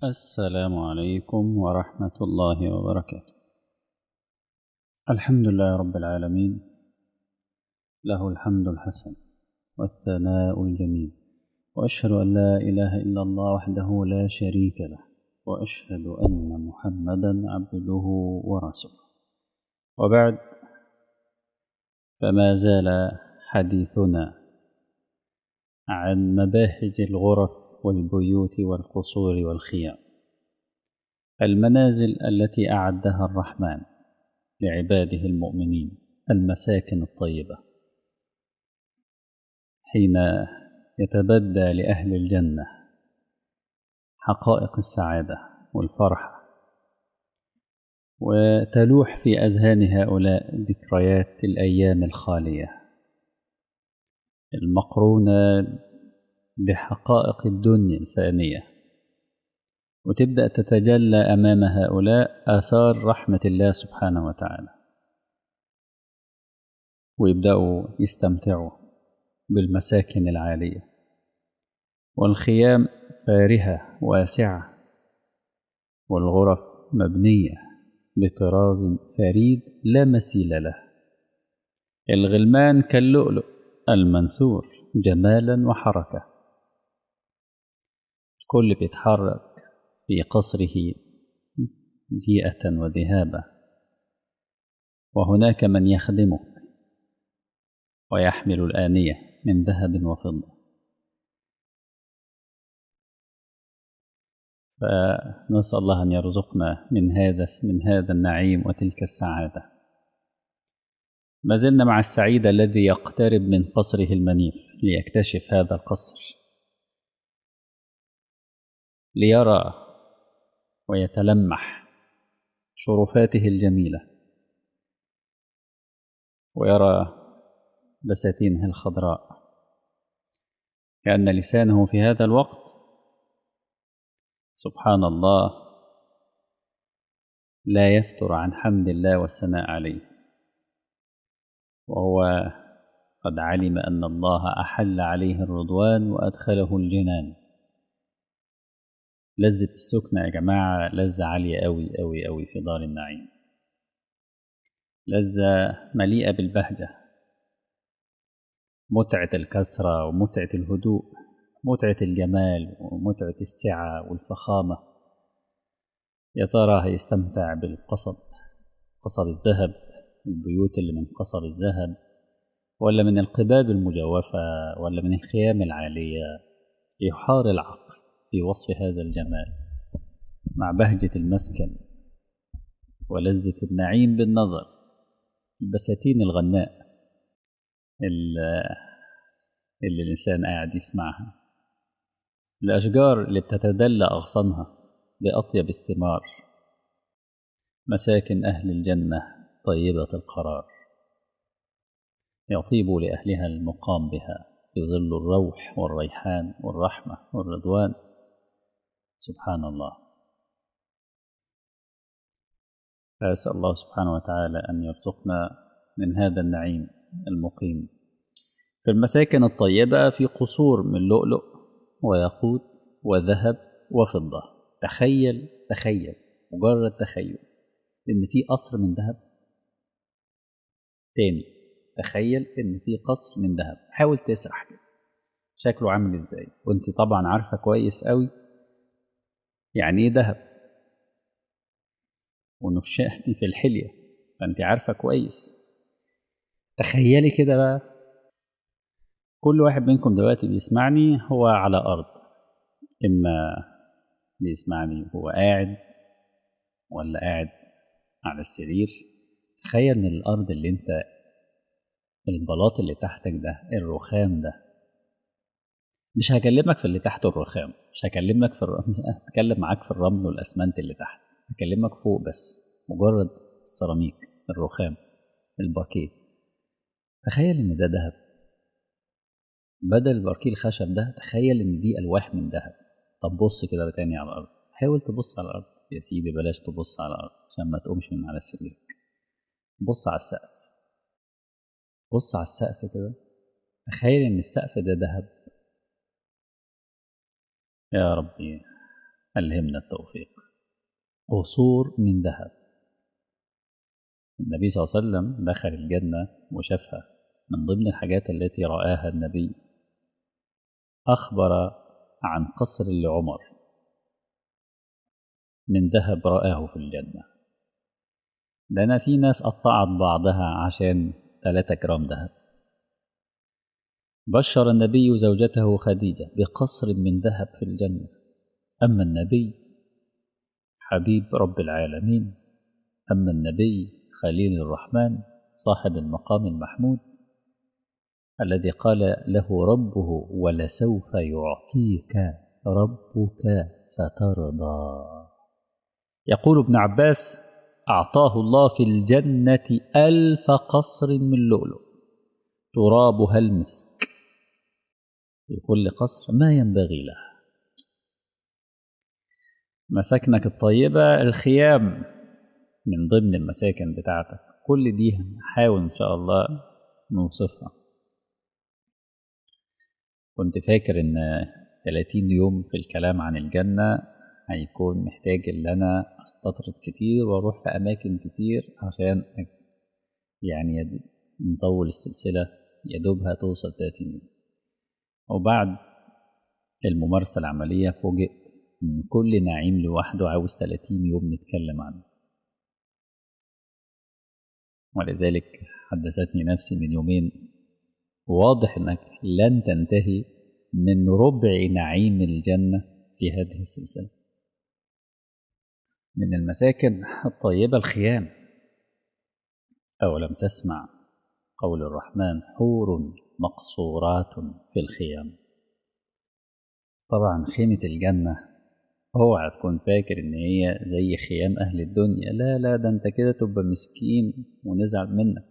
السلام عليكم ورحمة الله وبركاته الحمد لله رب العالمين له الحمد الحسن والثناء الجميل وأشهد أن لا إله إلا الله وحده لا شريك له وأشهد أن محمدا عبده ورسوله وبعد فما زال حديثنا عن مباهج الغرف والبيوت والقصور والخيام المنازل التي أعدها الرحمن لعباده المؤمنين المساكن الطيبة حين يتبدى لأهل الجنة حقائق السعادة والفرحة وتلوح في أذهان هؤلاء ذكريات الأيام الخالية المقرونة بحقائق الدنيا الفانية وتبدأ تتجلى أمام هؤلاء آثار رحمة الله سبحانه وتعالى ويبدأوا يستمتعوا بالمساكن العالية والخيام فارهة واسعة والغرف مبنية بطراز فريد لا مثيل له الغلمان كاللؤلؤ المنثور جمالا وحركه الكل بيتحرك في قصره جيئة وذهابا وهناك من يخدمك ويحمل الآنية من ذهب وفضة فنسأل الله أن يرزقنا من هذا من هذا النعيم وتلك السعادة ما زلنا مع السعيد الذي يقترب من قصره المنيف ليكتشف هذا القصر ليرى ويتلمح شرفاته الجميلة ويرى بساتينه الخضراء كأن لسانه في هذا الوقت سبحان الله لا يفتر عن حمد الله والثناء عليه وهو قد علم أن الله أحل عليه الرضوان وأدخله الجنان لذة السكنة يا جماعة لذة عالية أوي أوي أوي في دار النعيم لذة مليئة بالبهجة متعة الكثرة ومتعة الهدوء متعة الجمال ومتعة السعة والفخامة يا ترى هيستمتع بالقصب قصب الذهب البيوت اللي من قصب الذهب ولا من القباب المجوفة ولا من الخيام العالية يحار العقل في وصف هذا الجمال مع بهجة المسكن ولذة النعيم بالنظر البساتين الغناء اللي الإنسان قاعد يسمعها الأشجار اللي بتتدلى أغصانها بأطيب الثمار مساكن أهل الجنة طيبة القرار يطيب لأهلها المقام بها في ظل الروح والريحان والرحمة والرضوان سبحان الله فأسأل الله سبحانه وتعالى أن يرزقنا من هذا النعيم المقيم في المساكن الطيبة في قصور من لؤلؤ وياقوت وذهب وفضة تخيل تخيل مجرد تخيل إن في قصر من ذهب تاني تخيل إن في قصر من ذهب حاول تسرح كده شكله عامل ازاي وانت طبعا عارفة كويس قوي يعني ايه ذهب ونشأتي في الحلية فانت عارفة كويس تخيلي كده بقى كل واحد منكم دلوقتي بيسمعني هو على أرض إما بيسمعني وهو قاعد ولا قاعد على السرير تخيل إن الأرض اللي أنت البلاط اللي تحتك ده الرخام ده مش هكلمك في اللي تحت الرخام مش هكلمك في الر... مش هتكلم معاك في الرمل والاسمنت اللي تحت هكلمك فوق بس مجرد السيراميك الرخام الباركيه تخيل ان ده ذهب بدل الباركيه الخشب ده تخيل ان دي الواح من ذهب طب بص كده تاني على الارض حاول تبص على الارض يا سيدي بلاش تبص على الارض عشان ما تقومش من على سريرك بص على السقف بص على السقف كده تخيل ان السقف ده ذهب يا ربي ألهمنا التوفيق قصور من ذهب النبي صلى الله عليه وسلم دخل الجنة وشافها من ضمن الحاجات التي رآها النبي أخبر عن قصر لعمر من ذهب رآه في الجنة ده أنا في ناس قطعت بعضها عشان 3 جرام ذهب بشر النبي زوجته خديجة بقصر من ذهب في الجنة أما النبي حبيب رب العالمين أما النبي خليل الرحمن صاحب المقام المحمود الذي قال له ربه ولسوف يعطيك ربك فترضى يقول ابن عباس أعطاه الله في الجنة ألف قصر من لؤلؤ ترابها المسك في كل قصر ما ينبغي له مساكنك الطيبة الخيام من ضمن المساكن بتاعتك كل دي هنحاول إن شاء الله نوصفها كنت فاكر إن 30 يوم في الكلام عن الجنة هيكون محتاج إن أنا أستطرد كتير وأروح في أماكن كتير عشان يعني نطول السلسلة يدوبها توصل 30 يوم وبعد الممارسة العملية فوجئت إن كل نعيم لوحده عاوز 30 يوم نتكلم عنه ولذلك حدثتني نفسي من يومين واضح انك لن تنتهي من ربع نعيم الجنة في هذه السلسلة من المساكن الطيبة الخيام أولم تسمع قول الرحمن حور مقصورات في الخيام طبعا خيمة الجنة اوعى تكون فاكر ان هي زي خيام اهل الدنيا لا لا ده انت كده تبقى مسكين ونزعل منك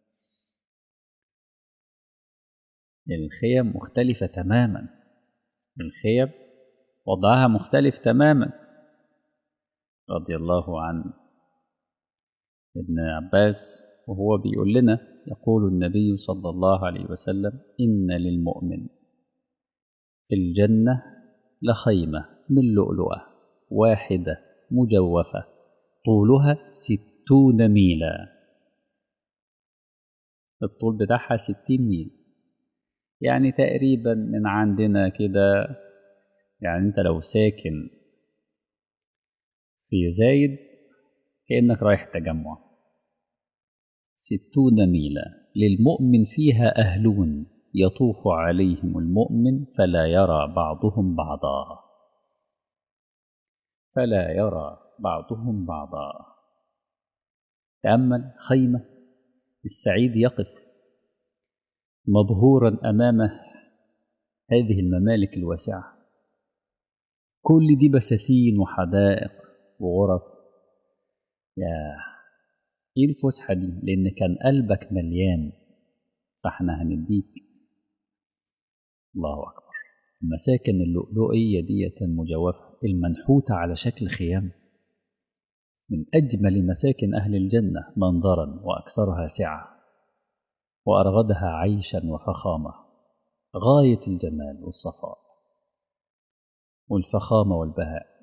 الخيم مختلفة تماما الخيم وضعها مختلف تماما رضي الله عن ابن عباس وهو بيقول لنا يقول النبي صلى الله عليه وسلم إن للمؤمن في الجنة لخيمة من لؤلؤة واحدة مجوفة طولها ستون ميلا الطول بتاعها ستين ميل يعني تقريبا من عندنا كده يعني انت لو ساكن في زايد كأنك رايح تجمع ستون ميلا للمؤمن فيها أهلون يطوف عليهم المؤمن فلا يرى بعضهم بعضا فلا يرى بعضهم بعضا تأمل خيمة السعيد يقف مبهورا أمام هذه الممالك الواسعة كل دي بساتين وحدائق وغرف يا ايه الفسحة دي لأن كان قلبك مليان فاحنا هنديك الله أكبر المساكن اللؤلؤية دية المجوفة المنحوتة على شكل خيام من أجمل مساكن أهل الجنة منظرا وأكثرها سعة وأرغدها عيشا وفخامة غاية الجمال والصفاء والفخامة والبهاء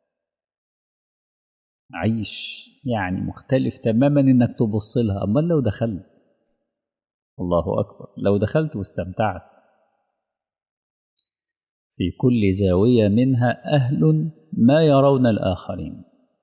عيش يعني مختلف تماما انك تبص لها اما لو دخلت الله اكبر لو دخلت واستمتعت في كل زاويه منها اهل ما يرون الاخرين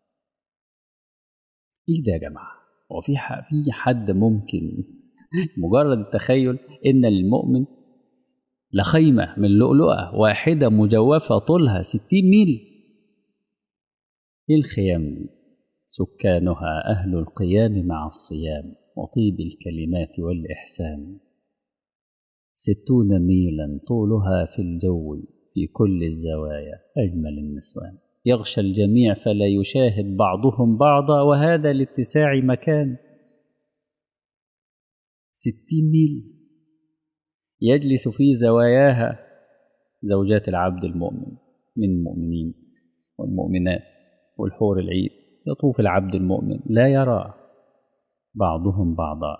ايه ده يا جماعه هو في في حد ممكن مجرد التخيل ان للمؤمن لخيمه من لؤلؤه واحده مجوفه طولها ستين ميل ايه الخيام دي سكانها اهل القيام مع الصيام وطيب الكلمات والاحسان ستون ميلا طولها في الجو في كل الزوايا اجمل النسوان يغشى الجميع فلا يشاهد بعضهم بعضا وهذا لاتساع مكان ستين ميل يجلس في زواياها زوجات العبد المؤمن من المؤمنين والمؤمنات والحور العيد يطوف العبد المؤمن لا يرى بعضهم بعضا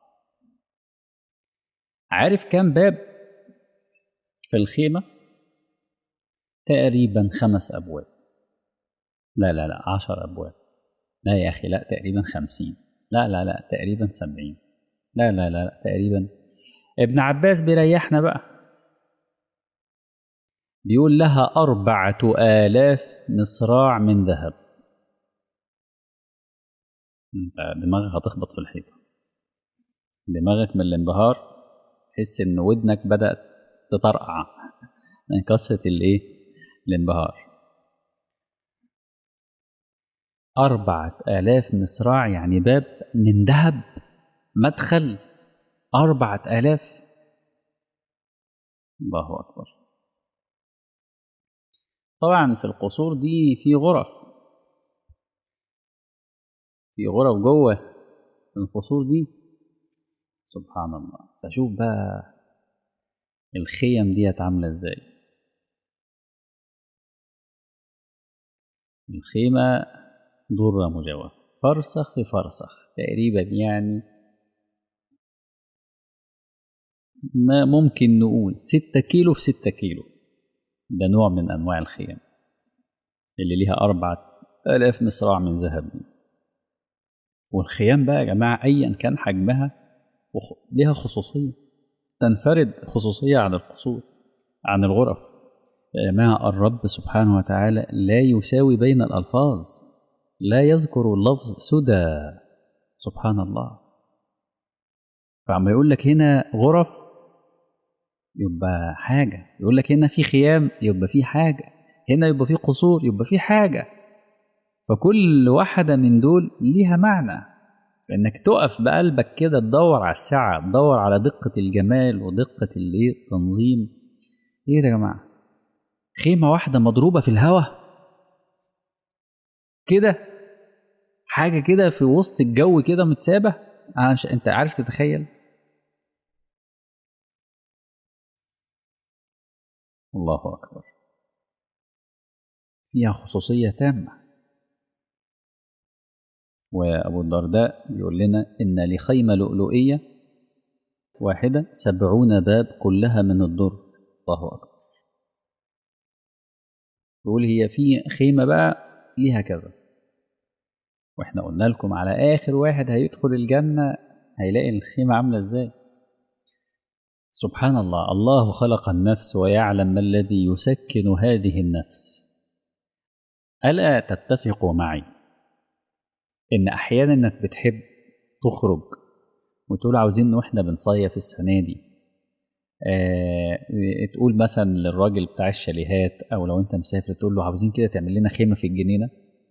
عارف كم باب في الخيمة تقريبا خمس أبواب لا لا لا عشر أبواب لا يا أخي لا تقريبا خمسين لا لا لا تقريبا سبعين لا لا لا, لا تقريبا ابن عباس بيريحنا بقى بيقول لها أربعة آلاف مصراع من ذهب انت دماغك هتخبط في الحيطة دماغك من الانبهار تحس ان ودنك بدأت تطرقع من كثرة الايه الانبهار أربعة آلاف مصراع يعني باب من ذهب مدخل أربعة آلاف الله أكبر طبعا في القصور دي في غرف في غرف جوه القصور دي سبحان الله فشوف بقى الخيم ديت عاملة ازاي الخيمة درة مجوفة فرسخ في فرسخ تقريبا يعني ما ممكن نقول ستة كيلو في ستة كيلو ده نوع من أنواع الخيام اللي ليها أربعة آلاف مصراع من ذهب دي والخيام بقى يا جماعة أيا كان حجمها ليها خصوصية تنفرد خصوصية عن القصور عن الغرف يا جماعة الرب سبحانه وتعالى لا يساوي بين الألفاظ لا يذكر اللفظ سدى سبحان الله فعما يقول لك هنا غرف يبقى حاجة يقول لك هنا في خيام يبقى في حاجة هنا يبقى في قصور يبقى في حاجة فكل واحدة من دول ليها معنى انك تقف بقلبك كده تدور على السعة تدور على دقة الجمال ودقة الايه التنظيم ايه ده يا جماعة خيمة واحدة مضروبة في الهوا كده حاجة كده في وسط الجو كده متسابة مش... انت عارف تتخيل الله أكبر فيها خصوصية تامة وأبو الدرداء بيقول لنا إن لخيمة لؤلؤية واحدة سبعون باب كلها من الدر الله أكبر يقول هي في خيمة بقى ليها كذا واحنا قلنا لكم على آخر واحد هيدخل الجنة هيلاقي الخيمة عاملة ازاي سبحان الله الله خلق النفس ويعلم ما الذي يسكن هذه النفس ألا تتفق معي إن أحيانا إنك بتحب تخرج وتقول عاوزين واحنا بنصيف السنة دي آه تقول مثلا للراجل بتاع الشاليهات أو لو أنت مسافر تقول له عاوزين كده تعمل لنا خيمة في الجنينة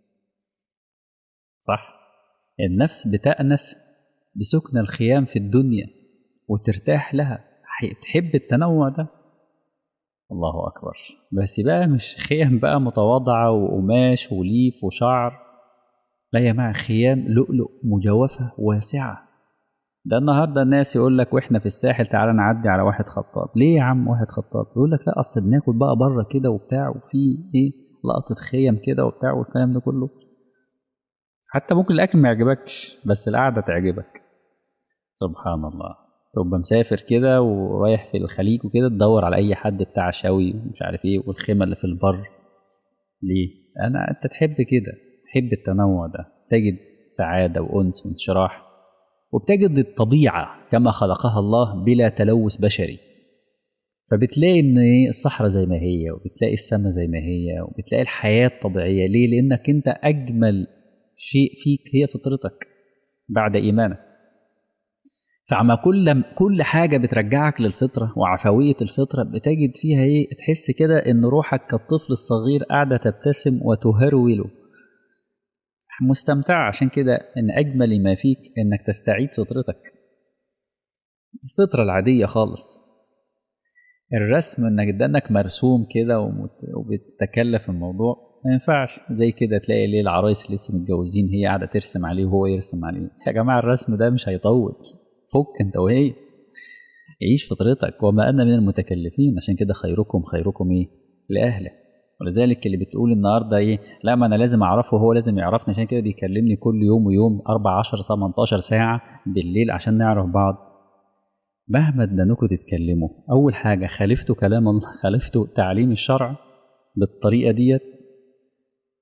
صح النفس بتأنس بسكن الخيام في الدنيا وترتاح لها تحب التنوع ده الله أكبر بس بقى مش خيام بقى متواضعة وقماش وليف وشعر لا يا جماعة خيام لؤلؤ مجوفة واسعة ده النهارده الناس يقول لك واحنا في الساحل تعالى نعدي على واحد خطاب ليه يا عم واحد خطاب يقول لك لا اصل بناكل بقى بره كده وبتاع وفي ايه لقطه خيم كده وبتاع والكلام ده كله حتى ممكن الاكل ما يعجبكش بس القعده تعجبك سبحان الله تبقى مسافر كده ورايح في الخليج وكده تدور على اي حد بتاع شوي ومش عارف ايه والخيمه اللي في البر ليه انا انت تحب كده تحب التنوع ده تجد سعاده وانس وانشراح وبتجد الطبيعه كما خلقها الله بلا تلوث بشري فبتلاقي ان الصحراء زي ما هي وبتلاقي السماء زي ما هي وبتلاقي الحياه الطبيعيه ليه لانك انت اجمل شيء فيك هي فطرتك بعد ايمانك فعما كل كل حاجة بترجعك للفطرة وعفوية الفطرة بتجد فيها ايه تحس كده ان روحك كالطفل الصغير قاعدة تبتسم وتهرول مستمتعة عشان كده ان اجمل ما فيك انك تستعيد فطرتك الفطرة العادية خالص الرسم انك دانك مرسوم كده وبتتكلف الموضوع ما ينفعش زي كده تلاقي ليه العرايس اللي لسه متجوزين هي قاعده ترسم عليه وهو يرسم عليه يا جماعه الرسم ده مش هيطول فك انت وهي عيش فطرتك وما انا من المتكلفين عشان كده خيركم خيركم ايه لاهله ولذلك اللي بتقول النهارده ايه لا ما انا لازم اعرفه وهو لازم يعرفني عشان كده بيكلمني كل يوم ويوم 14 18 ساعه بالليل عشان نعرف بعض مهما ادانكم تتكلموا اول حاجه خالفتوا كلام الله خالفتوا تعليم الشرع بالطريقه ديت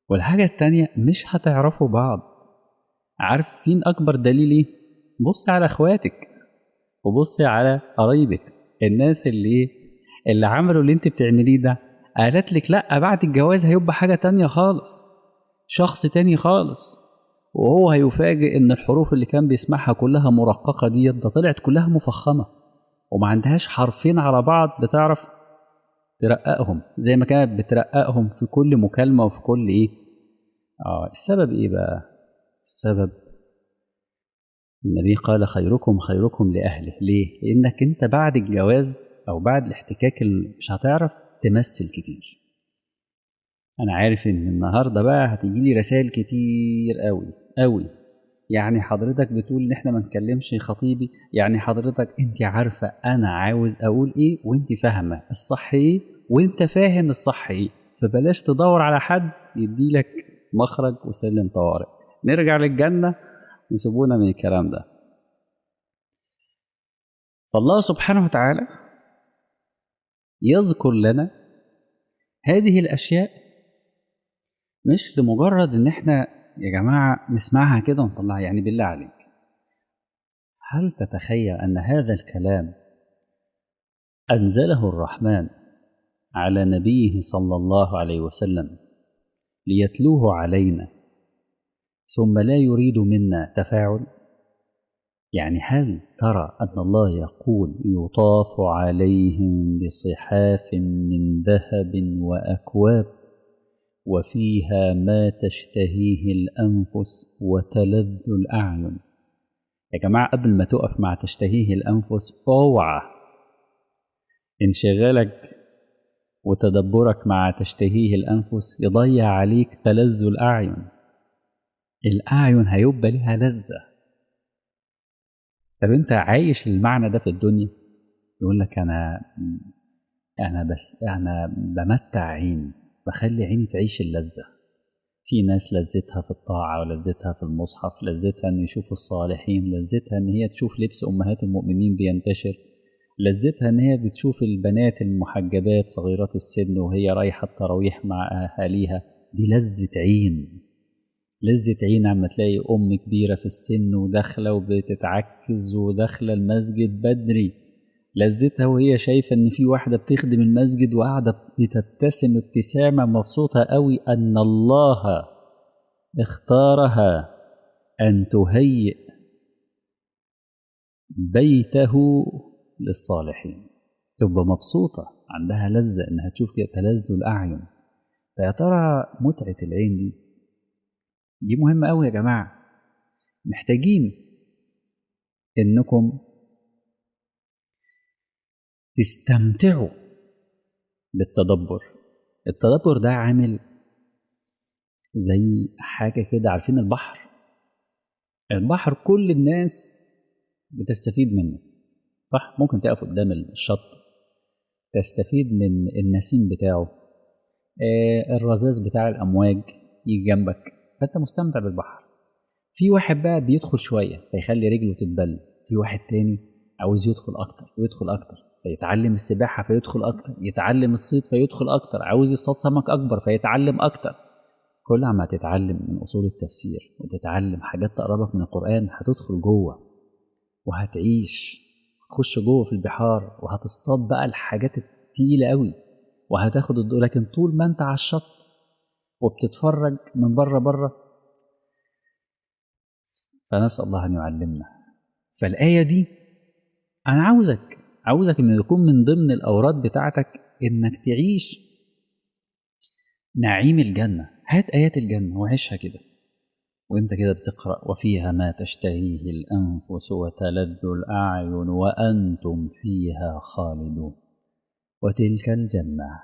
والحاجة التانية مش هتعرفوا بعض عارفين أكبر دليل إيه؟ بص على إخواتك وبص على قرايبك الناس اللي إيه؟ اللي عملوا اللي أنت بتعمليه ده قالت لك لأ بعد الجواز هيبقى حاجة تانية خالص شخص تاني خالص وهو هيفاجئ إن الحروف اللي كان بيسمعها كلها مرققة ديت ده طلعت كلها مفخمة وما عندهاش حرفين على بعض بتعرف ترققهم زي ما كانت بترققهم في كل مكالمة وفي كل إيه آه السبب إيه بقى السبب النبي قال خيركم خيركم لأهله ليه لأنك أنت بعد الجواز أو بعد الاحتكاك اللي مش هتعرف تمثل كتير أنا عارف إن النهاردة بقى هتيجي لي رسائل كتير قوي قوي يعني حضرتك بتقول ان احنا ما نكلمش خطيبي يعني حضرتك انت عارفه انا عاوز اقول ايه وانت فاهمه الصح ايه وانت فاهم الصح ايه فبلاش تدور على حد يديلك مخرج وسلم طوارئ نرجع للجنه وسيبونا من الكلام ده فالله سبحانه وتعالى يذكر لنا هذه الاشياء مش لمجرد ان احنا يا جماعة نسمعها كده ونطلعها يعني بالله عليك هل تتخيل أن هذا الكلام أنزله الرحمن على نبيه صلى الله عليه وسلم ليتلوه علينا ثم لا يريد منا تفاعل يعني هل ترى أن الله يقول يطاف عليهم بصحاف من ذهب وأكواب وفيها ما تشتهيه الأنفس وتلذ الأعين يا جماعة قبل ما تقف مع تشتهيه الأنفس اوعى انشغالك وتدبرك مع تشتهيه الأنفس يضيع عليك تلذ الأعين الأعين هيبقى لها لذة طب أنت عايش المعنى ده في الدنيا يقول لك أنا أنا بس أنا بمتع عيني بخلي عيني تعيش اللذة في ناس لذتها في الطاعة ولذتها في المصحف لذتها أن يشوف الصالحين لذتها أن هي تشوف لبس أمهات المؤمنين بينتشر لذتها أن هي بتشوف البنات المحجبات صغيرات السن وهي رايحة التراويح مع أهاليها دي لذة عين لذة عين عما تلاقي أم كبيرة في السن وداخلة وبتتعكز وداخلة المسجد بدري لذتها وهي شايفة إن في واحدة بتخدم المسجد وقاعدة بتبتسم ابتسامة مبسوطة قوي أن الله اختارها أن تهيئ بيته للصالحين تبقى مبسوطة عندها لذة إنها تشوف كده تلذ الأعين فيا ترى متعة العين دي دي مهمة أوي يا جماعة محتاجين إنكم تستمتعوا بالتدبر التدبر ده عامل زي حاجة كده عارفين البحر البحر كل الناس بتستفيد منه صح ممكن تقف قدام الشط تستفيد من النسيم بتاعه آه الرذاذ بتاع الأمواج يجي جنبك فأنت مستمتع بالبحر في واحد بقى بيدخل شوية فيخلي رجله تتبل في واحد تاني عاوز يدخل أكتر ويدخل أكتر فيتعلم السباحة فيدخل أكتر يتعلم الصيد فيدخل أكتر عاوز يصطاد سمك أكبر فيتعلم أكتر كل عما تتعلم من أصول التفسير وتتعلم حاجات تقربك من القرآن هتدخل جوه وهتعيش تخش جوه في البحار وهتصطاد بقى الحاجات التقيلة قوي وهتاخد الضوء لكن طول ما انت على الشط وبتتفرج من بره بره فنسأل الله أن يعلمنا فالآية دي أنا عاوزك عاوزك إنه يكون من ضمن الأوراد بتاعتك إنك تعيش نعيم الجنة هات آيات الجنة وعيشها كده وانت كده بتقرأ وفيها ما تشتهيه الأنفس وتلذ الأعين وأنتم فيها خالدون وتلك الجنة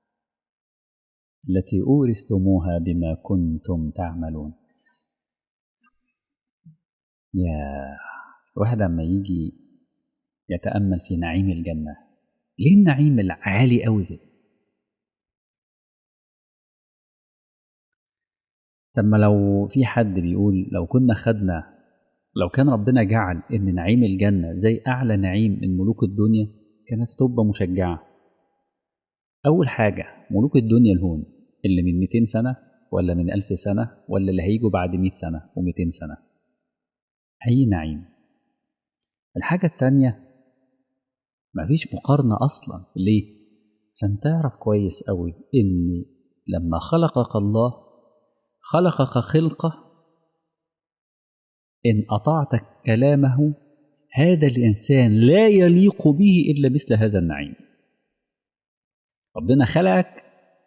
التي أورثتموها بما كنتم تعملون يا الواحد لما يجي يتأمل في نعيم الجنة ليه النعيم العالي قوي كده طب ما لو في حد بيقول لو كنا خدنا لو كان ربنا جعل ان نعيم الجنة زي اعلى نعيم من ملوك الدنيا كانت هتبقى مشجعة اول حاجة ملوك الدنيا الهون اللي من 200 سنة ولا من ألف سنة ولا اللي هيجوا بعد مئة سنة ومئتين سنة أي نعيم الحاجة التانية مفيش مقارنة أصلا ليه؟ عشان تعرف كويس أوي إن لما خلقك الله خلقك خلقة إن أطعت كلامه هذا الإنسان لا يليق به إلا مثل هذا النعيم ربنا خلقك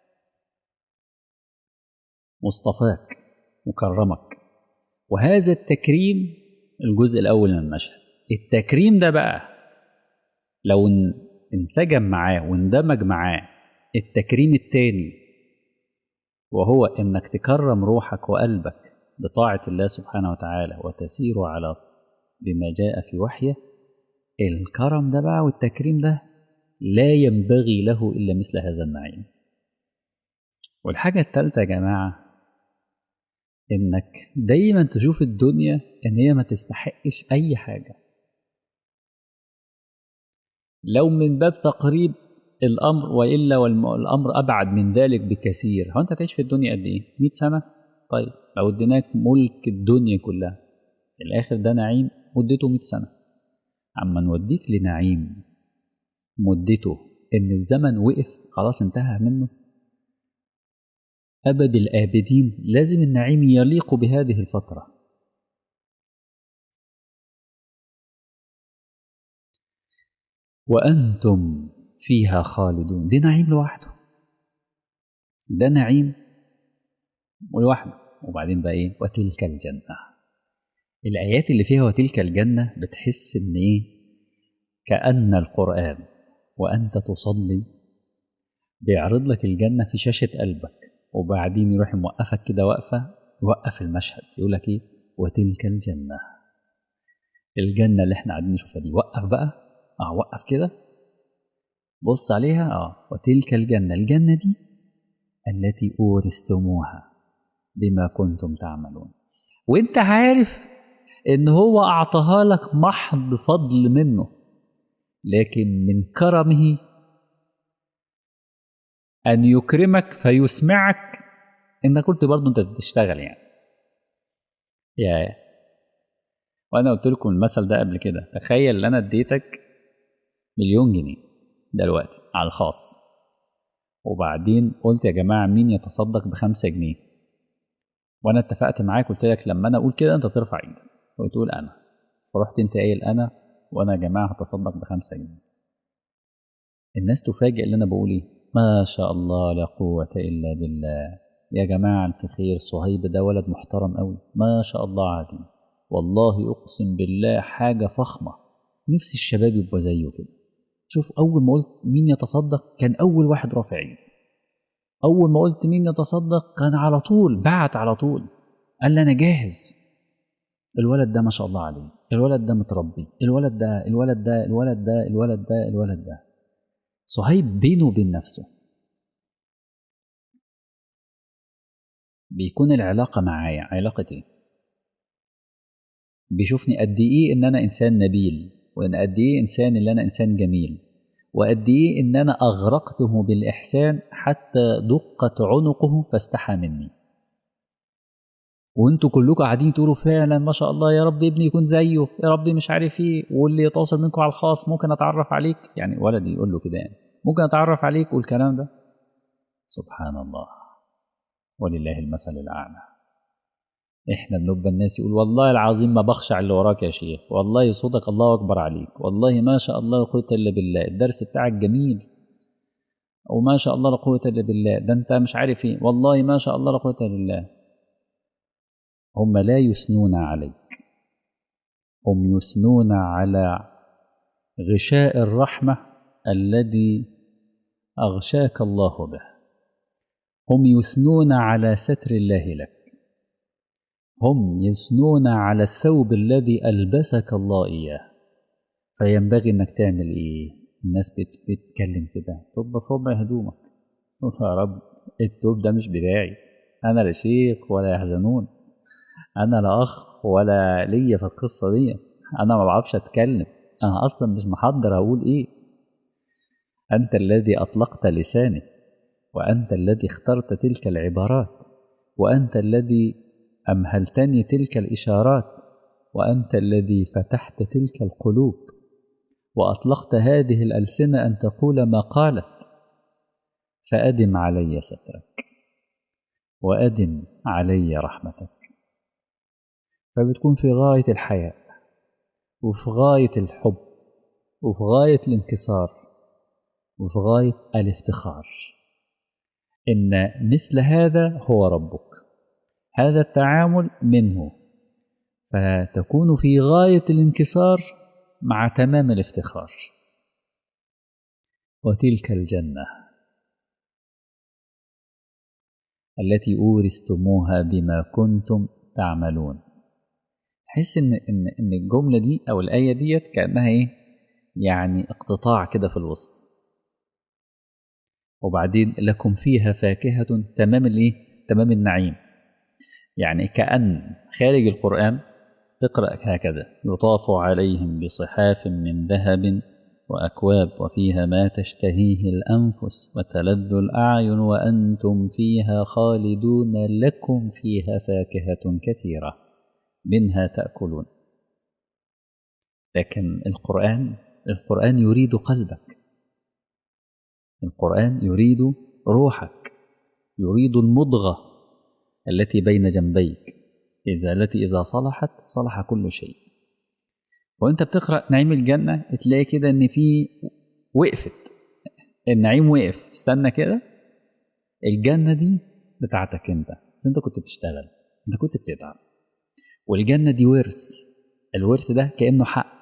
مصطفاك مكرمك وهذا التكريم الجزء الأول من المشهد التكريم ده بقى لو انسجم معاه واندمج معاه التكريم التاني وهو انك تكرم روحك وقلبك بطاعة الله سبحانه وتعالى وتسير على بما جاء في وحيه الكرم ده بقى والتكريم ده لا ينبغي له إلا مثل هذا النعيم والحاجة التالتة يا جماعة إنك دايما تشوف الدنيا إن هي ما تستحقش أي حاجة لو من باب تقريب الأمر وإلا والأمر أبعد من ذلك بكثير هو أنت تعيش في الدنيا قد إيه؟ 100 سنة؟ طيب لو اديناك ملك الدنيا كلها الآخر ده نعيم مدته 100 سنة أما نوديك لنعيم مدته إن الزمن وقف خلاص انتهى منه أبد الآبدين لازم النعيم يليق بهذه الفترة وأنتم فيها خالدون دي نعيم لوحده ده نعيم لوحده وبعدين بقى ايه وتلك الجنة الآيات اللي فيها وتلك الجنة بتحس إن إيه كأن القرآن وأنت تصلي بيعرض لك الجنة في شاشة قلبك وبعدين يروح موقفك كده وقفة يوقف المشهد يقول لك إيه وتلك الجنة الجنة اللي احنا قاعدين نشوفها دي وقف بقى اه وقف كده بص عليها اه وتلك الجنة الجنة دي التي أورثتموها بما كنتم تعملون وانت عارف ان هو اعطاها لك محض فضل منه لكن من كرمه ان يكرمك فيسمعك انك قلت برضه انت بتشتغل يعني يا وانا قلت لكم المثل ده قبل كده تخيل ان انا اديتك مليون جنيه دلوقتي على الخاص وبعدين قلت يا جماعه مين يتصدق بخمسة جنيه وانا اتفقت معاك قلت لك لما انا اقول كده انت ترفع ايدك وتقول انا فرحت انت قايل انا وانا يا جماعه هتصدق بخمسة جنيه الناس تفاجئ اللي انا بقول ايه ما شاء الله لا قوه الا بالله يا جماعه الخير صهيب ده ولد محترم قوي ما شاء الله عليه والله اقسم بالله حاجه فخمه نفسي الشباب يبقى زيه كده شوف اول ما قلت مين يتصدق كان اول واحد رافع ايده اول ما قلت مين يتصدق كان على طول بعت على طول قال لي انا جاهز الولد ده ما شاء الله عليه الولد ده متربي الولد ده الولد ده الولد ده الولد ده الولد ده صهيب بينه وبين نفسه بيكون العلاقة معايا علاقة ايه بيشوفني قد ايه ان انا انسان نبيل وان قد ايه انسان اللي انا انسان جميل وقد ايه ان انا اغرقته بالاحسان حتى دقت عنقه فاستحى مني وانتوا كلكم قاعدين تقولوا فعلا ما شاء الله يا رب ابني يكون زيه يا رب مش عارف ايه واللي يتواصل منكم على الخاص ممكن اتعرف عليك يعني ولدي يقول له كده يعني ممكن اتعرف عليك والكلام ده سبحان الله ولله المثل الاعلى احنا بنبقى الناس يقول والله العظيم ما بخشع اللي وراك يا شيخ والله صوتك الله اكبر عليك والله ما شاء الله لا قوه الا بالله الدرس بتاعك جميل وما شاء الله لا قوه الا بالله ده انت مش عارف ايه والله ما شاء الله لا قوه الا بالله هم لا يثنون عليك هم يثنون على غشاء الرحمه الذي اغشاك الله به هم يثنون على ستر الله لك هم يثنون على الثوب الذي ألبسك الله إياه فينبغي إنك تعمل إيه الناس بت- بتتكلم كده تبقى في ربع هدومك تقول يا رب التوب ده مش بتاعي أنا لا شيخ ولا يحزنون أنا لا أخ ولا ليا في القصة دي أنا ما بعرفش أتكلم أنا أصلا مش محضر أقول إيه أنت الذي أطلقت لساني وأنت الذي اخترت تلك العبارات وأنت الذي أمهلتني تلك الإشارات وأنت الذي فتحت تلك القلوب وأطلقت هذه الألسنة أن تقول ما قالت فأدم علي سترك وأدم علي رحمتك فبتكون في غاية الحياء وفي غاية الحب وفي غاية الانكسار وفي غاية الافتخار إن مثل هذا هو ربك هذا التعامل منه فتكون في غاية الانكسار مع تمام الافتخار وتلك الجنة التي أورثتموها بما كنتم تعملون تحس إن إن إن الجملة دي أو الآية ديت كأنها إيه؟ يعني اقتطاع كده في الوسط وبعدين لكم فيها فاكهة تمام الإيه؟ تمام النعيم يعني كأن خارج القرآن تقرأ هكذا يطاف عليهم بصحاف من ذهب وأكواب وفيها ما تشتهيه الأنفس وتلذ الأعين وأنتم فيها خالدون لكم فيها فاكهة كثيرة منها تأكلون لكن القرآن القرآن يريد قلبك القرآن يريد روحك يريد المضغة التي بين جنبيك إذا التي إذا صلحت صلح كل شيء وانت بتقرا نعيم الجنه تلاقي كده ان في وقفت النعيم وقف استنى كده الجنه دي بتاعتك انت بس انت كنت بتشتغل انت كنت بتتعب والجنه دي ورث الورث ده كانه حق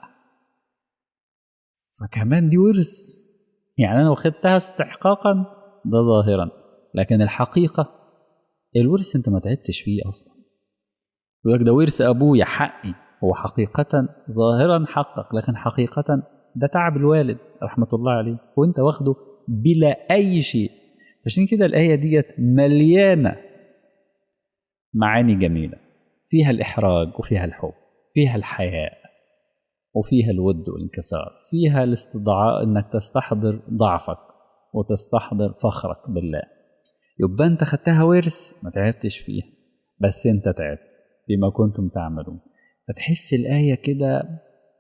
فكمان دي ورث يعني انا واخدتها استحقاقا ده ظاهرا لكن الحقيقه الورث انت ما تعبتش فيه اصلا يقول لك ده ورث ابويا حقي هو حقيقة ظاهرا حقق لكن حقيقة ده تعب الوالد رحمة الله عليه وانت واخده بلا أي شيء فعشان كده الآية ديت مليانة معاني جميلة فيها الإحراج وفيها الحب فيها الحياء وفيها الود والانكسار فيها الاستضعاء انك تستحضر ضعفك وتستحضر فخرك بالله يبقى انت خدتها ورث ما تعبتش فيها بس انت تعبت بما كنتم تعملون فتحس الآية كده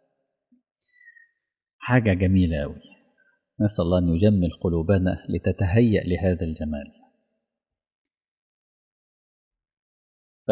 حاجة جميلة أوي نسأل الله أن يجمل قلوبنا لتتهيأ لهذا الجمال ف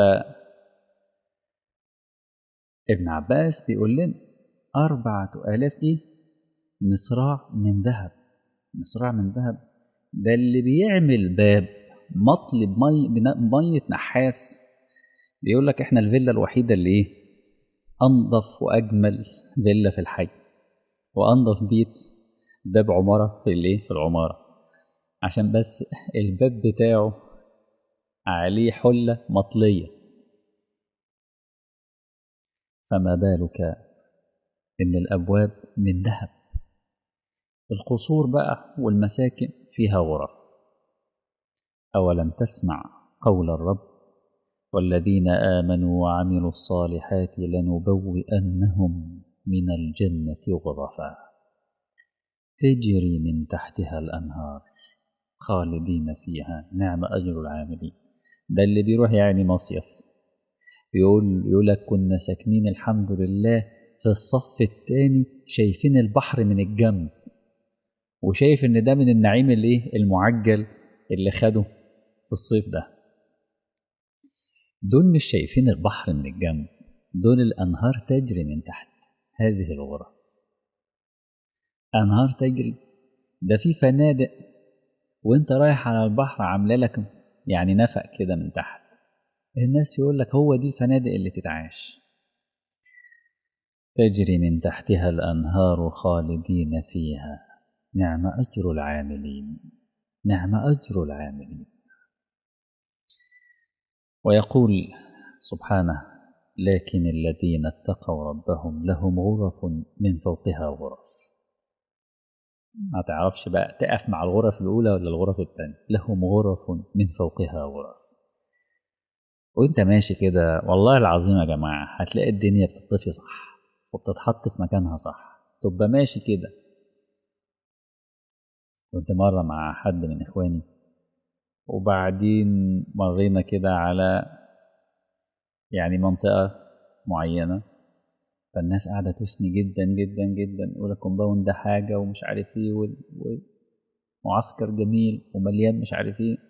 ابن عباس بيقول لنا أربعة آلاف إيه مصراع من ذهب مصراع من ذهب ده اللي بيعمل باب مطلب مي مية نحاس بيقول لك احنا الفيلا الوحيدة اللي ايه أنظف وأجمل فيلا في الحي وأنظف بيت باب عمارة في الايه في العمارة عشان بس الباب بتاعه عليه حلة مطلية فما بالك إن الأبواب من ذهب القصور بقى والمساكن فيها غرف أولم تسمع قول الرب والذين آمنوا وعملوا الصالحات لنبوئنهم من الجنة غرفا تجري من تحتها الأنهار خالدين فيها نعم أجر العاملين ده اللي بيروح يعني مصيف يقول يقول لك كنا ساكنين الحمد لله في الصف الثاني شايفين البحر من الجنب وشايف ان ده من النعيم الايه المعجل اللي خده في الصيف ده دول مش شايفين البحر من الجنب دول الأنهار تجري من تحت هذه الغرف أنهار تجري ده في فنادق وانت رايح على البحر عامله لك يعني نفق كده من تحت الناس يقول لك هو دي الفنادق اللي تتعاش تجري من تحتها الأنهار خالدين فيها نعم أجر العاملين نعم أجر العاملين ويقول سبحانه لكن الذين اتقوا ربهم لهم غرف من فوقها غرف ما تعرفش بقى تقف مع الغرف الأولى ولا الغرف الثانية لهم غرف من فوقها غرف وانت ماشي كده والله العظيم يا جماعة هتلاقي الدنيا بتطفي صح وبتتحط في مكانها صح تبقى ماشي كده كنت مرة مع حد من إخواني وبعدين مرينا كده على يعني منطقة معينة فالناس قاعدة تثني جدا جدا جدا يقول لك كومباوند ده حاجة ومش عارف ايه ومعسكر جميل ومليان مش عارف ايه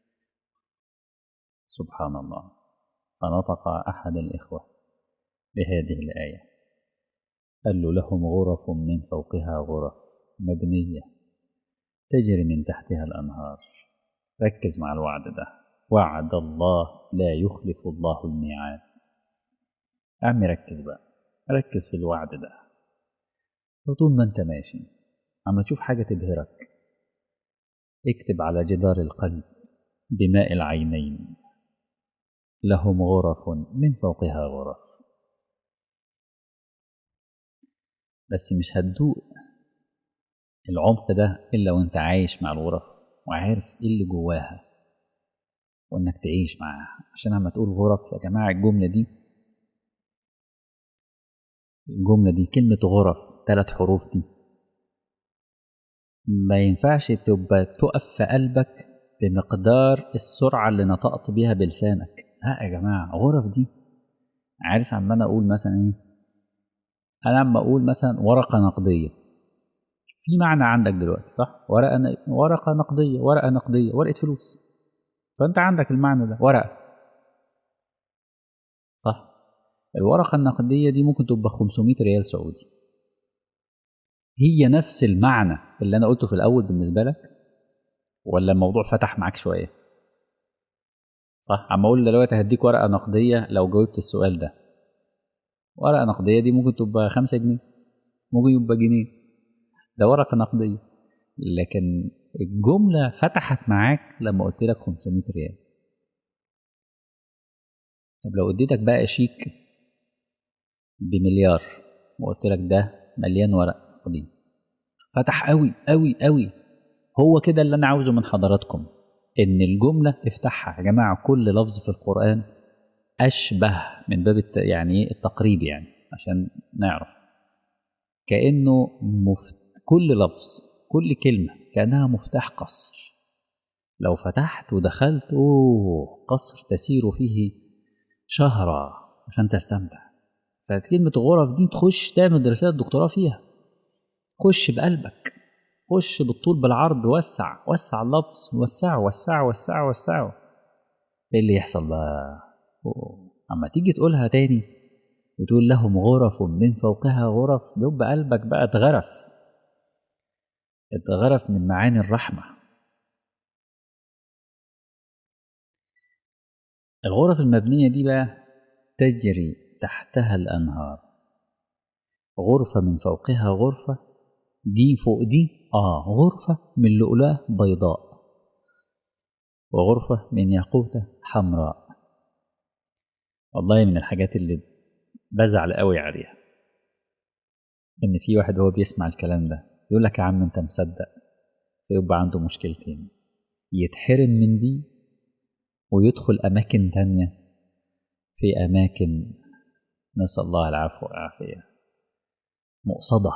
سبحان الله فنطق أحد الإخوة بهذه الآية قال له لهم غرف من فوقها غرف مبنية تجري من تحتها الأنهار ركز مع الوعد ده وعد الله لا يخلف الله الميعاد عمي ركز بقى ركز في الوعد ده وطول ما انت ماشي عم تشوف حاجة تبهرك اكتب على جدار القلب بماء العينين لهم غرف من فوقها غرف بس مش هتدوق العمق ده إلا وانت عايش مع الغرف وعارف ايه اللي جواها وانك تعيش معاها عشان لما تقول غرف يا جماعة الجملة دي الجملة دي كلمة غرف ثلاث حروف دي ما ينفعش تبقى تقف في قلبك بمقدار السرعة اللي نطقت بيها بلسانك لا يا جماعة غرف دي عارف عم أنا أقول مثلا إيه أنا عم أقول مثلا ورقة نقدية في معنى عندك دلوقتي صح ورقة ن... ورقة نقدية ورقة نقدية ورقة فلوس فأنت عندك المعنى ده ورقة صح الورقة النقدية دي ممكن تبقى 500 ريال سعودي هي نفس المعنى اللي أنا قلته في الأول بالنسبة لك ولا الموضوع فتح معاك شوية صح عم أقول دلوقتي هديك ورقة نقدية لو جاوبت السؤال ده ورقة نقدية دي ممكن تبقى خمسة جنيه ممكن يبقى جنيه ده ورقة نقدية لكن الجملة فتحت معاك لما قلت لك 500 ريال طب لو اديتك بقى شيك بمليار وقلت لك ده مليان ورق نقدي فتح قوي قوي قوي هو كده اللي انا عاوزه من حضراتكم ان الجمله افتحها يا جماعه كل لفظ في القران اشبه من باب الت... يعني ايه التقريب يعني عشان نعرف كانه مفت... كل لفظ كل كلمه كانها مفتاح قصر لو فتحت ودخلت اوه قصر تسير فيه شهرا عشان تستمتع فكلمة غرف دي تخش تعمل رسالة دكتوراه فيها خش بقلبك خش بالطول بالعرض وسع وسع اللفظ وسعه وسعه وسعه وسعه ايه اللي يحصل بقى اما تيجي تقولها تاني وتقول لهم غرف من فوقها غرف بيبقى قلبك بقى اتغرف اتغرف من معاني الرحمة الغرف المبنية دي بقى تجري تحتها الأنهار غرفة من فوقها غرفة دي فوق دي آه غرفة من لؤلؤة بيضاء وغرفة من ياقوتة حمراء والله من الحاجات اللي بزعل قوي عليها إن في واحد هو بيسمع الكلام ده يقول لك يا عم أنت مصدق فيبقى عنده مشكلتين يتحرم من دي ويدخل أماكن تانية في أماكن نسأل الله العفو والعافية مقصدة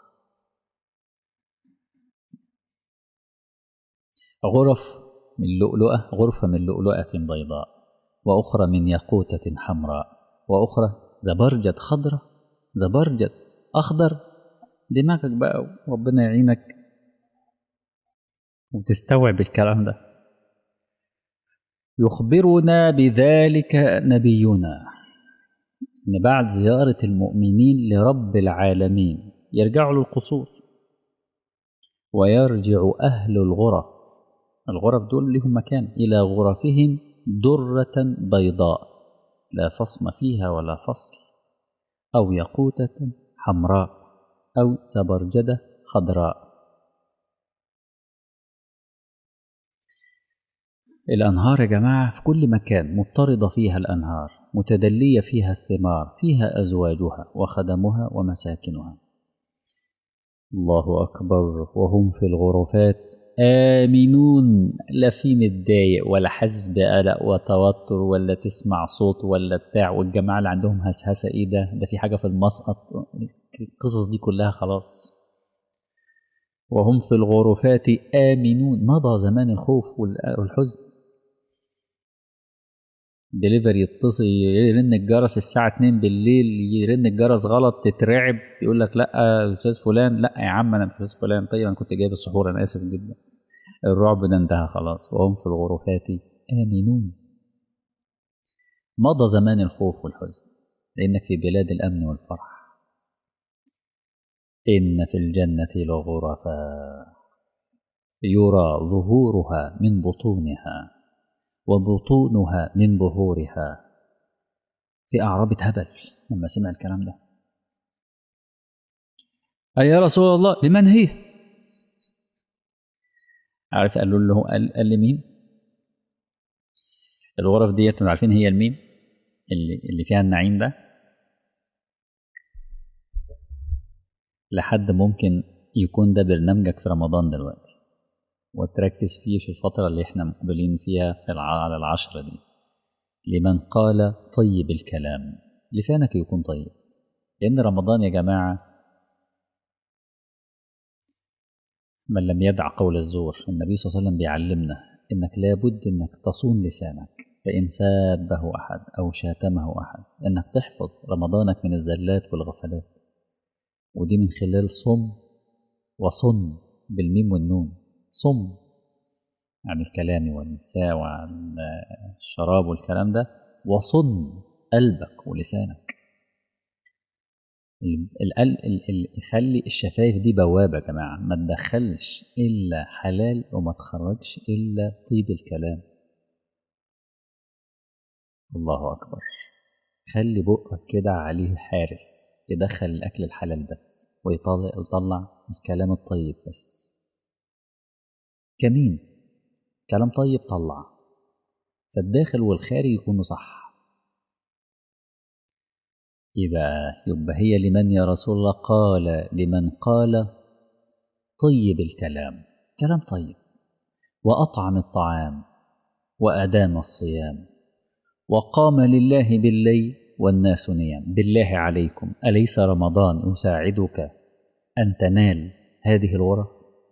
غرف من لؤلؤة غرفة من لؤلؤة بيضاء وأخرى من ياقوتة حمراء وأخرى زبرجد خضرة زبرجد أخضر دماغك بقى وربنا يعينك وتستوعب الكلام ده يخبرنا بذلك نبينا ان بعد زياره المؤمنين لرب العالمين يرجعوا للقصور ويرجع اهل الغرف الغرف دول لهم مكان الى غرفهم دره بيضاء لا فصم فيها ولا فصل او ياقوته حمراء او زبرجده خضراء الأنهار يا جماعة في كل مكان مضطردة فيها الأنهار متدلية فيها الثمار فيها أزواجها وخدمها ومساكنها الله أكبر وهم في الغرفات آمنون لا في متضايق ولا حاسس بقلق وتوتر ولا تسمع صوت ولا بتاع والجماعة اللي عندهم هسهسة إيه ده ده في حاجة في المسقط القصص دي كلها خلاص وهم في الغرفات آمنون مضى زمان الخوف والحزن دليفري يتصل يرن الجرس الساعة 2 بالليل يرن الجرس غلط تترعب يقول لك لا يا استاذ فلان لا يا عم انا مش استاذ فلان طيب انا كنت جايب السحور انا اسف جدا الرعب ده انتهى خلاص وهم في الغرفات آمنون مضى زمان الخوف والحزن لأنك في بلاد الأمن والفرح إن في الجنة لغرفا يرى ظهورها من بطونها وبطونها من ظهورها في أعراب هبل لما سمع الكلام ده أي يا رسول الله لمن هي عارف قالوا له قال, قال لمين الغرف ديت عارفين هي لمين اللي, اللي فيها النعيم ده لحد ممكن يكون ده برنامجك في رمضان دلوقتي وتركز فيه في الفترة اللي احنا مقبلين فيها في على العشرة دي لمن قال طيب الكلام لسانك يكون طيب لأن رمضان يا جماعة من لم يدع قول الزور النبي صلى الله عليه وسلم بيعلمنا إنك لابد إنك تصون لسانك فإن سابه أحد أو شاتمه أحد إنك تحفظ رمضانك من الزلات والغفلات ودي من خلال صم وصن بالميم والنون صم عن الكلام والنساء وعن الشراب والكلام ده وصن قلبك ولسانك خلي الشفايف دي بوابة يا جماعة ما تدخلش إلا حلال وما تخرجش إلا طيب الكلام الله أكبر خلي بقك كده عليه حارس يدخل الأكل الحلال بس ويطلع, ويطلع الكلام الطيب بس كمين كلام طيب طلع فالداخل والخارج يكونوا صح يبقى يبقى هي لمن يا رسول الله قال لمن قال طيب الكلام كلام طيب وأطعم الطعام وأدام الصيام وقام لله بالليل والناس نيام بالله عليكم أليس رمضان يساعدك أن تنال هذه الغرف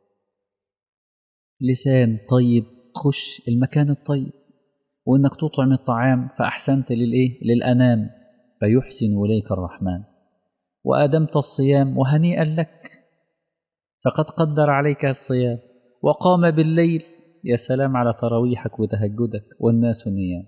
لسان طيب تخش المكان الطيب وإنك تطعم الطعام فأحسنت للإيه للأنام فيحسن إليك الرحمن وأدمت الصيام وهنيئا لك فقد قدر عليك الصيام وقام بالليل يا سلام على تراويحك وتهجدك والناس نيام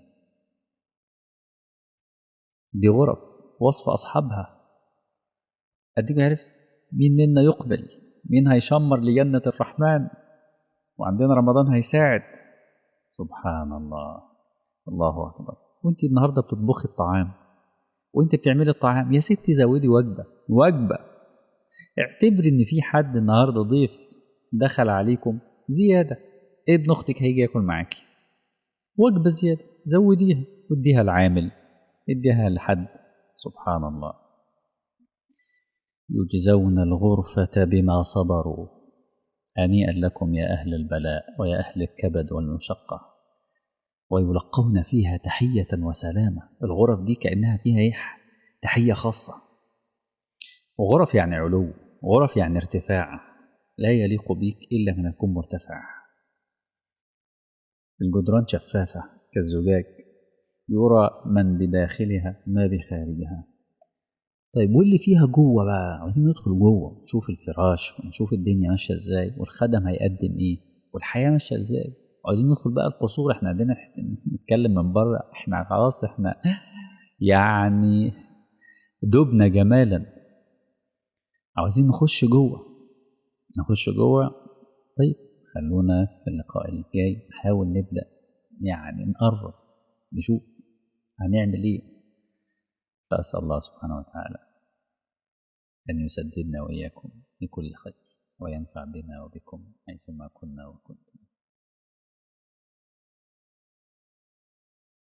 دي غرف وصف أصحابها أديك عارف مين منا يقبل مين هيشمر لجنة الرحمن وعندنا رمضان هيساعد سبحان الله الله أكبر وانت النهاردة بتطبخي الطعام وانت بتعملي الطعام يا ستي زودي وجبة وجبة اعتبري ان في حد النهاردة ضيف دخل عليكم زيادة ابن اختك هيجي ياكل معاكي وجبة زيادة زوديها وديها العامل اديها لحد سبحان الله يجزون الغرفة بما صبروا هنيئا لكم يا أهل البلاء ويا أهل الكبد والمشقة ويلقون فيها تحية وسلامة الغرف دي كأنها فيها إيه تحية خاصة وغرف يعني علو غرف يعني ارتفاع لا يليق بيك إلا أن تكون مرتفع الجدران شفافة كالزجاج يرى من بداخلها ما بخارجها طيب واللي فيها جوه بقى عاوزين ندخل جوه نشوف الفراش ونشوف الدنيا ماشيه ازاي والخدم هيقدم ايه والحياه ماشيه ازاي عاوزين ندخل بقى القصور احنا عندنا نتكلم من بره احنا خلاص احنا يعني دبنا جمالا عاوزين نخش جوه نخش جوه طيب خلونا في اللقاء الجاي نحاول نبدا يعني نقرب نشوف هنعمل ايه فأسأل الله سبحانه وتعالى أن يسددنا وإياكم لكل خير وينفع بنا وبكم حيثما كنا وكنتم